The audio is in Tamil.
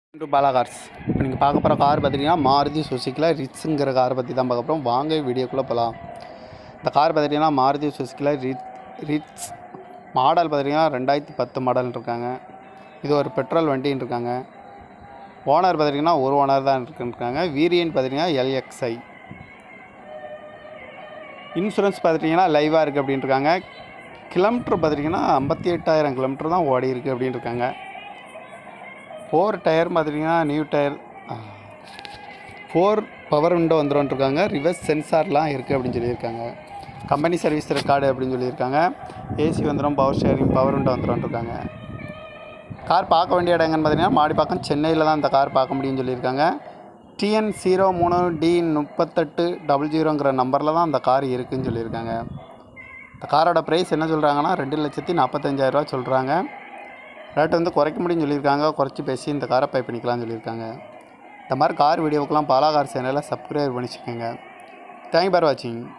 டு பாலா கார்ஸ் இப்போ நீங்கள் பார்க்க போகிற கார் பார்த்தீங்கன்னா மாருதி சுசுக்கியில் ரிட்ஸுங்கிற காரை பற்றி தான் பார்க்க போகிறோம் வாங்க வீடியோக்குள்ளே போகலாம் இந்த கார் பார்த்தீங்கன்னா மாருதி சுசுக்கியில் ரிட் ரிட்ஸ் மாடல் பார்த்தீங்கன்னா ரெண்டாயிரத்தி பத்து மாடல் இருக்காங்க இது ஒரு பெட்ரோல் வண்டின்னு இருக்காங்க ஓனர் பார்த்தீங்கன்னா ஒரு ஓனர் தான் இருக்குன்னுருக்காங்க வீரியன் பார்த்தீங்கன்னா எல்எக்ஸ்ஐ இன்சூரன்ஸ் பார்த்துட்டிங்கன்னா லைவாக இருக்குது அப்படின்ட்டு இருக்காங்க கிலோமீட்டர் பார்த்துட்டிங்கன்னா ஐம்பத்தி எட்டாயிரம் கிலோமீட்டர் தான் ஓடி இருக்குது அப்படின்ட்டு இருக்காங்க ஃபோர் டயர் பார்த்துட்டிங்கன்னா new tyre four power window வந்துருன்ட்ருக்காங்க ரிவர்ஸ் சென்சார்லாம் இருக்குது அப்படின்னு சொல்லியிருக்காங்க கம்பெனி சர்வீஸ் ரெக்கார்டு அப்படின்னு சொல்லியிருக்காங்க ஏசி வந்துடும் பவர் ஷேரிங் பவர் விண்டோ வந்துருன்ட்ருக்காங்க கார் பார்க்க வேண்டிய இடம் எங்கன்னு பார்த்தீங்கன்னா மாடிப்பாக்கம் சென்னையில் தான் இந்த கார் பார்க்க முடியும்னு சொல்லியிருக்காங்க டிஎன் ஜீரோ மூணு டி முப்பத்தெட்டு டபுள் ஜீரோங்கிற நம்பரில் தான் அந்த கார் இருக்குதுன்னு சொல்லியிருக்காங்க இந்த காரோட ப்ரைஸ் என்ன சொல்கிறாங்கன்னா ரெண்டு லட்சத்தி நாற்பத்தஞ்சாயிரரூவா சொல்கிறாங்க ரேட் வந்து குறைக்க முடியும்னு சொல்லியிருக்காங்க குறைச்சி பேசி இந்த காரை பை பண்ணிக்கலாம்னு சொல்லியிருக்காங்க இந்த மாதிரி கார் வீடியோவுக்கெல்லாம் பாலா கார் சேனலை சப்ஸ்கிரைப் பண்ணிச்சுக்கோங்க தேங்க் ஃபார் வாட்சிங்